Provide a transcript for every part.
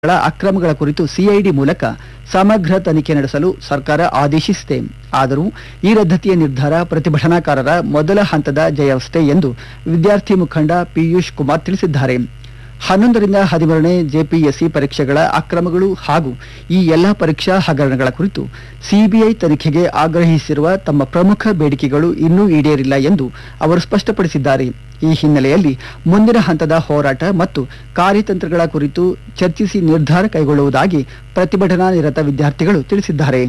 ಗಳ ಅಕ್ರಮಗಳ ಕುರಿತು ಸಿಐಡಿ ಮೂಲಕ ಸಮಗ್ರ ತನಿಖೆ ನಡೆಸಲು ಸರ್ಕಾರ ಆದೇಶಿಸಿದೆ ಆದರೂ ಈ ರದ್ದತಿಯ ನಿರ್ಧಾರ ಪ್ರತಿಭಟನಾಕಾರರ ಮೊದಲ ಹಂತದ ಜಯವಷ್ಟೇ ಎಂದು ವಿದ್ಯಾರ್ಥಿ ಮುಖಂಡ ಪಿಯೂಷ್ ಕುಮಾರ್ ತಿಳಿಸಿದ್ದಾರೆ ಹನ್ನೊಂದರಿಂದ ಹದಿಮೂರನೇ ಜೆಪಿಎಸ್ಸಿ ಪರೀಕ್ಷೆಗಳ ಅಕ್ರಮಗಳು ಹಾಗೂ ಈ ಎಲ್ಲಾ ಪರೀಕ್ಷಾ ಹಗರಣಗಳ ಕುರಿತು ಸಿಬಿಐ ತನಿಖೆಗೆ ಆಗ್ರಹಿಸಿರುವ ತಮ್ಮ ಪ್ರಮುಖ ಬೇಡಿಕೆಗಳು ಇನ್ನೂ ಈಡೇರಿಲ್ಲ ಎಂದು ಅವರು ಸ್ಪಷ್ಟಪಡಿಸಿದ್ದಾರೆ ಈ ಹಿನ್ನೆಲೆಯಲ್ಲಿ ಮುಂದಿನ ಹಂತದ ಹೋರಾಟ ಮತ್ತು ಕಾರ್ಯತಂತ್ರಗಳ ಕುರಿತು ಚರ್ಚಿಸಿ ನಿರ್ಧಾರ ಕೈಗೊಳ್ಳುವುದಾಗಿ ಪ್ರತಿಭಟನಾ ನಿರತ ವಿದ್ಯಾರ್ಥಿಗಳು ತಿಳಿಸಿದ್ದಾರೆ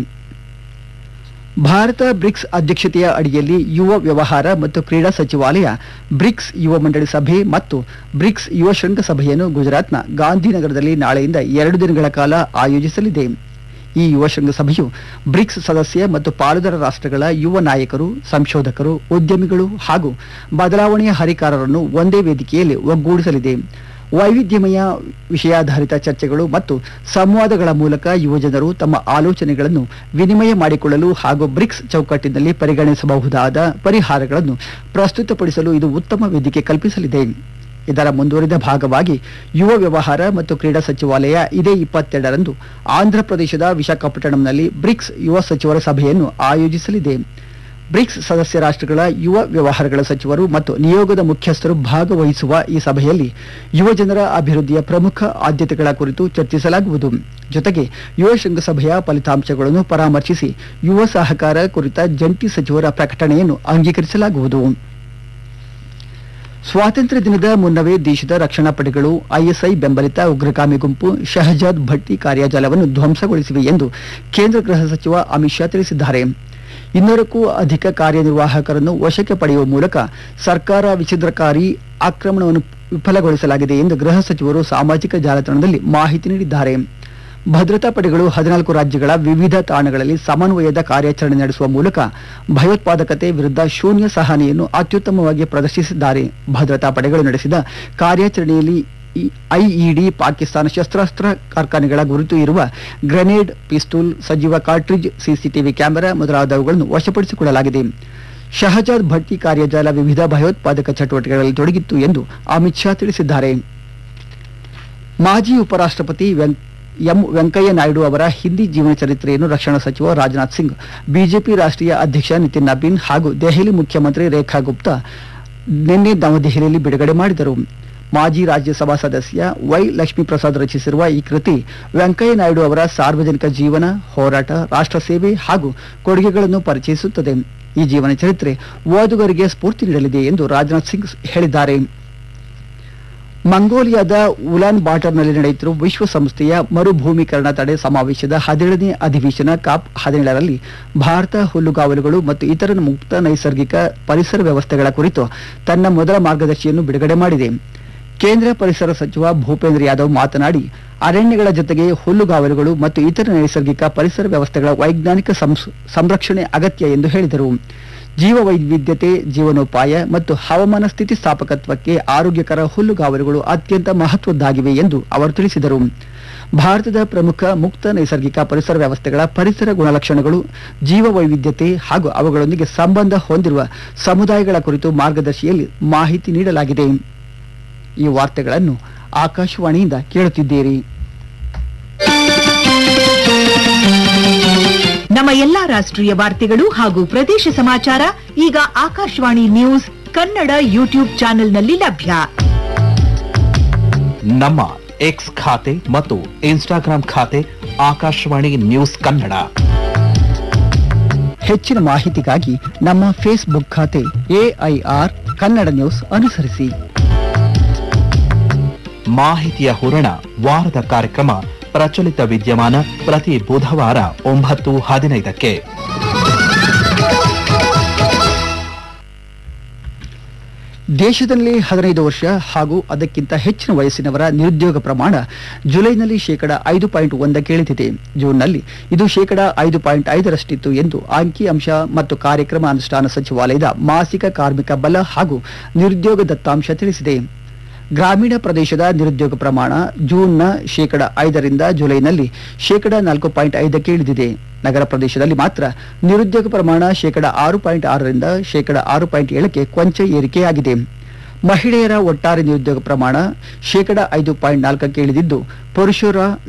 ಭಾರತ ಬ್ರಿಕ್ಸ್ ಅಧ್ಯಕ್ಷತೆಯ ಅಡಿಯಲ್ಲಿ ಯುವ ವ್ಯವಹಾರ ಮತ್ತು ಕ್ರೀಡಾ ಸಚಿವಾಲಯ ಬ್ರಿಕ್ಸ್ ಯುವ ಮಂಡಳಿ ಸಭೆ ಮತ್ತು ಬ್ರಿಕ್ಸ್ ಯುವ ಶೃಂಗಸಭೆಯನ್ನು ಗುಜರಾತ್ನ ಗಾಂಧಿನಗರದಲ್ಲಿ ನಾಳೆಯಿಂದ ಎರಡು ದಿನಗಳ ಕಾಲ ಆಯೋಜಿಸಲಿದೆ ಈ ಯುವ ಶೃಂಗಸಭೆಯು ಬ್ರಿಕ್ಸ್ ಸದಸ್ಯ ಮತ್ತು ಪಾಲುದಾರ ರಾಷ್ಟ್ರಗಳ ಯುವ ನಾಯಕರು ಸಂಶೋಧಕರು ಉದ್ಯಮಿಗಳು ಹಾಗೂ ಬದಲಾವಣೆಯ ಹರಿಕಾರರನ್ನು ಒಂದೇ ವೇದಿಕೆಯಲ್ಲಿ ಒಗ್ಗೂಡಿಸಲಿದೆ ವೈವಿಧ್ಯಮಯ ವಿಷಯಾಧಾರಿತ ಚರ್ಚೆಗಳು ಮತ್ತು ಸಂವಾದಗಳ ಮೂಲಕ ಯುವಜನರು ತಮ್ಮ ಆಲೋಚನೆಗಳನ್ನು ವಿನಿಮಯ ಮಾಡಿಕೊಳ್ಳಲು ಹಾಗೂ ಬ್ರಿಕ್ಸ್ ಚೌಕಟ್ಟಿನಲ್ಲಿ ಪರಿಗಣಿಸಬಹುದಾದ ಪರಿಹಾರಗಳನ್ನು ಪ್ರಸ್ತುತಪಡಿಸಲು ಇದು ಉತ್ತಮ ವೇದಿಕೆ ಕಲ್ಪಿಸಲಿದೆ ಇದರ ಮುಂದುವರಿದ ಭಾಗವಾಗಿ ಯುವ ವ್ಯವಹಾರ ಮತ್ತು ಕ್ರೀಡಾ ಸಚಿವಾಲಯ ಇದೇ ಇಪ್ಪತ್ತೆರಡರಂದು ಆಂಧ್ರಪ್ರದೇಶದ ವಿಶಾಖಪಟ್ಟಣಂನಲ್ಲಿ ಬ್ರಿಕ್ಸ್ ಯುವ ಸಚಿವರ ಸಭೆಯನ್ನು ಆಯೋಜಿಸಲಿದೆ ಬ್ರಿಕ್ಸ್ ಸದಸ್ಯ ರಾಷ್ಟ್ರಗಳ ಯುವ ವ್ಯವಹಾರಗಳ ಸಚಿವರು ಮತ್ತು ನಿಯೋಗದ ಮುಖ್ಯಸ್ಥರು ಭಾಗವಹಿಸುವ ಈ ಸಭೆಯಲ್ಲಿ ಯುವಜನರ ಅಭಿವೃದ್ಧಿಯ ಪ್ರಮುಖ ಆದ್ಯತೆಗಳ ಕುರಿತು ಚರ್ಚಿಸಲಾಗುವುದು ಜೊತೆಗೆ ಯುವ ಶೃಂಗಸಭೆಯ ಫಲಿತಾಂಶಗಳನ್ನು ಪರಾಮರ್ಶಿಸಿ ಯುವ ಸಹಕಾರ ಕುರಿತ ಜಂಟಿ ಸಚಿವರ ಪ್ರಕಟಣೆಯನ್ನು ಅಂಗೀಕರಿಸಲಾಗುವುದು ಸ್ವಾತಂತ್ರ್ಯ ದಿನದ ಮುನ್ನವೇ ದೇಶದ ರಕ್ಷಣಾ ಪಡೆಗಳು ಐಎಸ್ಐ ಬೆಂಬಲಿತ ಉಗ್ರಗಾಮಿ ಗುಂಪು ಶಹಜಾದ್ ಭಟ್ಟಿ ಕಾರ್ಯಾಜಾಲವನ್ನು ಧ್ವಂಸಗೊಳಿಸಿವೆ ಎಂದು ಕೇಂದ್ರ ಗೃಹ ಸಚಿವ ಅಮಿತ್ ಶಾ ತಿಳಿಸಿದ್ದಾರೆ ಇನ್ನೂರಕ್ಕೂ ಅಧಿಕ ಕಾರ್ಯನಿರ್ವಾಹಕರನ್ನು ವಶಕ್ಕೆ ಪಡೆಯುವ ಮೂಲಕ ಸರ್ಕಾರ ವಿಚ್ಛಿದ್ರಕಾರಿ ಆಕ್ರಮಣವನ್ನು ವಿಫಲಗೊಳಿಸಲಾಗಿದೆ ಎಂದು ಗೃಹ ಸಚಿವರು ಸಾಮಾಜಿಕ ಜಾಲತಾಣದಲ್ಲಿ ಮಾಹಿತಿ ನೀಡಿದ್ದಾರೆ ಭದ್ರತಾ ಪಡೆಗಳು ಹದಿನಾಲ್ಕು ರಾಜ್ಯಗಳ ವಿವಿಧ ತಾಣಗಳಲ್ಲಿ ಸಮನ್ವಯದ ಕಾರ್ಯಾಚರಣೆ ನಡೆಸುವ ಮೂಲಕ ಭಯೋತ್ಪಾದಕತೆ ವಿರುದ್ಧ ಶೂನ್ಯ ಸಹನೆಯನ್ನು ಅತ್ಯುತ್ತಮವಾಗಿ ಪ್ರದರ್ಶಿಸಿದ್ದಾರೆ ಭದ್ರತಾ ಪಡೆಗಳು ನಡೆಸಿದ ಕಾರ್ಯಾಚರಣೆಯಲ್ಲಿ ಈ ಐಇಡಿ ಪಾಕಿಸ್ತಾನ ಶಸ್ತ್ರಾಸ್ತ್ರ ಕಾರ್ಖಾನೆಗಳ ಗುರುತು ಇರುವ ಗ್ರೆನೇಡ್ ಪಿಸ್ತೂಲ್ ಸಜೀವ ಕಾರ್ಟ್ರಿಜ್ ಸಿಸಿಟಿವಿ ಕ್ಯಾಮೆರಾ ಮೊದಲಾದವುಗಳನ್ನು ವಶಪಡಿಸಿಕೊಳ್ಳಲಾಗಿದೆ ಶಹಜಾದ್ ಭಟ್ಟಿ ಕಾರ್ಯಜಾಲ ವಿವಿಧ ಭಯೋತ್ಪಾದಕ ಚಟುವಟಿಕೆಗಳಲ್ಲಿ ತೊಡಗಿತ್ತು ಎಂದು ಅಮಿತ್ ಶಾ ತಿಳಿಸಿದ್ದಾರೆ ಮಾಜಿ ಉಪರಾಷ್ಟ್ರಪತಿ ವೆಂ- ಎಂ ವೆಂಕಯ್ಯ ನಾಯ್ಡು ಅವರ ಹಿಂದಿ ಜೀವನ ಚರಿತ್ರೆಯನ್ನು ರಕ್ಷಣಾ ಸಚಿವ ರಾಜನಾಥ್ ಸಿಂಗ್ ಬಿಜೆಪಿ ರಾಷ್ಟ್ರೀಯ ಅಧ್ಯಕ್ಷ ನಿತಿನ್ ನಬೀನ್ ಹಾಗೂ ದೆಹಲಿ ಮುಖ್ಯಮಂತ್ರಿ ರೇಖಾ ಗುಪ್ತಾ ನಿನ್ನೆ ನವದೆಹಲಿಯಲ್ಲಿ ಬಿಡುಗಡೆ ಮಾಡಿದರು ಮಾಜಿ ರಾಜ್ಯಸಭಾ ಸದಸ್ಯ ವೈ ಲಕ್ಷ್ಮೀ ಪ್ರಸಾದ್ ರಚಿಸಿರುವ ಈ ಕೃತಿ ವೆಂಕಯ್ಯ ನಾಯ್ಡು ಅವರ ಸಾರ್ವಜನಿಕ ಜೀವನ ಹೋರಾಟ ರಾಷ್ಟ್ರ ಸೇವೆ ಹಾಗೂ ಕೊಡುಗೆಗಳನ್ನು ಪರಿಚಯಿಸುತ್ತದೆ ಈ ಜೀವನ ಚರಿತ್ರೆ ಓದುಗರಿಗೆ ಸ್ಫೂರ್ತಿ ನೀಡಲಿದೆ ಎಂದು ರಾಜನಾಥ್ ಸಿಂಗ್ ಹೇಳಿದ್ದಾರೆ ಮಂಗೋಲಿಯಾದ ಉಲಾನ್ ಬಾಟರ್ನಲ್ಲಿ ನಡೆಯುತ್ತಿರುವ ವಿಶ್ವಸಂಸ್ಥೆಯ ಮರುಭೂಮೀಕರಣ ತಡೆ ಸಮಾವೇಶದ ಹದಿನೇಳನೇ ಅಧಿವೇಶನ ಕಾಪ್ ಹದಿನೇಳರಲ್ಲಿ ಭಾರತ ಹುಲ್ಲುಗಾವಲುಗಳು ಮತ್ತು ಇತರ ಮುಕ್ತ ನೈಸರ್ಗಿಕ ಪರಿಸರ ವ್ಯವಸ್ಥೆಗಳ ಕುರಿತು ತನ್ನ ಮೊದಲ ಮಾರ್ಗದರ್ಶಿಯನ್ನು ಬಿಡುಗಡೆ ಮಾಡಿದೆ ಕೇಂದ್ರ ಪರಿಸರ ಸಚಿವ ಭೂಪೇಂದ್ರ ಯಾದವ್ ಮಾತನಾಡಿ ಅರಣ್ಯಗಳ ಜೊತೆಗೆ ಹುಲ್ಲುಗಾವಲುಗಳು ಮತ್ತು ಇತರ ನೈಸರ್ಗಿಕ ಪರಿಸರ ವ್ಯವಸ್ಥೆಗಳ ವೈಜ್ಞಾನಿಕ ಸಂಸ್- ಸಂರಕ್ಷಣೆ ಅಗತ್ಯ ಎಂದು ಹೇಳಿದರು ಜೀವ ವೈವಿಧ್ಯತೆ ಜೀವನೋಪಾಯ ಮತ್ತು ಹವಾಮಾನ ಸ್ಥಿತಿಸ್ಥಾಪಕತ್ವಕ್ಕೆ ಆರೋಗ್ಯಕರ ಹುಲ್ಲುಗಾವಲುಗಳು ಅತ್ಯಂತ ಮಹತ್ವದ್ದಾಗಿವೆ ಎಂದು ಅವರು ತಿಳಿಸಿದರು ಭಾರತದ ಪ್ರಮುಖ ಮುಕ್ತ ನೈಸರ್ಗಿಕ ಪರಿಸರ ವ್ಯವಸ್ಥೆಗಳ ಪರಿಸರ ಗುಣಲಕ್ಷಣಗಳು ಜೀವ ವೈವಿಧ್ಯತೆ ಹಾಗೂ ಅವುಗಳೊಂದಿಗೆ ಸಂಬಂಧ ಹೊಂದಿರುವ ಸಮುದಾಯಗಳ ಕುರಿತು ಮಾರ್ಗದರ್ಶಿಯಲ್ಲಿ ಮಾಹಿತಿ ನೀಡಲಾಗಿದೆ ಈ ವಾರ್ತೆಗಳನ್ನು ಆಕಾಶವಾಣಿಯಿಂದ ಕೇಳುತ್ತಿದ್ದೀರಿ ನಮ್ಮ ಎಲ್ಲಾ ರಾಷ್ಟ್ರೀಯ ವಾರ್ತೆಗಳು ಹಾಗೂ ಪ್ರದೇಶ ಸಮಾಚಾರ ಈಗ ಆಕಾಶವಾಣಿ ನ್ಯೂಸ್ ಕನ್ನಡ ಯೂಟ್ಯೂಬ್ ಚಾನೆಲ್ನಲ್ಲಿ ಲಭ್ಯ ನಮ್ಮ ಎಕ್ಸ್ ಖಾತೆ ಮತ್ತು ಇನ್ಸ್ಟಾಗ್ರಾಂ ಖಾತೆ ಆಕಾಶವಾಣಿ ನ್ಯೂಸ್ ಕನ್ನಡ ಹೆಚ್ಚಿನ ಮಾಹಿತಿಗಾಗಿ ನಮ್ಮ ಫೇಸ್ಬುಕ್ ಖಾತೆ ಎಐಆರ್ ಕನ್ನಡ ನ್ಯೂಸ್ ಅನುಸರಿಸಿ ಮಾಹಿತಿಯ ಹೂರಣ ವಾರದ ಕಾರ್ಯಕ್ರಮ ಪ್ರಚಲಿತ ವಿದ್ಯಮಾನ ಪ್ರತಿ ಬುಧವಾರ ಒಂಬತ್ತು ಹದಿನೈದಕ್ಕೆ ದೇಶದಲ್ಲಿ ಹದಿನೈದು ವರ್ಷ ಹಾಗೂ ಅದಕ್ಕಿಂತ ಹೆಚ್ಚಿನ ವಯಸ್ಸಿನವರ ನಿರುದ್ಯೋಗ ಪ್ರಮಾಣ ಜುಲೈನಲ್ಲಿ ಶೇಕಡ ಐದು ಪಾಯಿಂಟ್ ಒಂದಕ್ಕೆ ಇಳಿದಿದೆ ಜೂನ್ನಲ್ಲಿ ಇದು ಶೇಕಡ ಐದು ಪಾಯಿಂಟ್ ಐದರಷ್ಟಿತ್ತು ಎಂದು ಅಂಕಿಅಂಶ ಮತ್ತು ಕಾರ್ಯಕ್ರಮ ಅನುಷ್ಠಾನ ಸಚಿವಾಲಯದ ಮಾಸಿಕ ಕಾರ್ಮಿಕ ಬಲ ಹಾಗೂ ನಿರುದ್ಯೋಗ ದತ್ತಾಂಶ ತಿಳಿಸಿದೆ ಗ್ರಾಮೀಣ ಪ್ರದೇಶದ ನಿರುದ್ಯೋಗ ಪ್ರಮಾಣ ಜೂನ್ನ ಶೇಕಡ ಐದರಿಂದ ಜುಲೈನಲ್ಲಿ ಶೇಕಡ ನಾಲ್ಕು ಪಾಯಿಂಟ್ ಐದಕ್ಕೆ ಇಳಿದಿದೆ ನಗರ ಪ್ರದೇಶದಲ್ಲಿ ಮಾತ್ರ ನಿರುದ್ಯೋಗ ಪ್ರಮಾಣ ಶೇಕಡ ಆರು ಪಾಯಿಂಟ್ ಆರರಿಂದ ಶೇಕಡ ಆರು ಪಾಯಿಂಟ್ ಏಳಕ್ಕೆ ಕೊಂಚ ಏರಿಕೆಯಾಗಿದೆ ಮಹಿಳೆಯರ ಒಟ್ಟಾರೆ ನಿರುದ್ಯೋಗ ಪ್ರಮಾಣ ಶೇಕಡ ಐದು ಪಾಯಿಂಟ್ ನಾಲ್ಕಕ್ಕೆ ಇಳಿದಿದ್ದು ಪುರುಷರ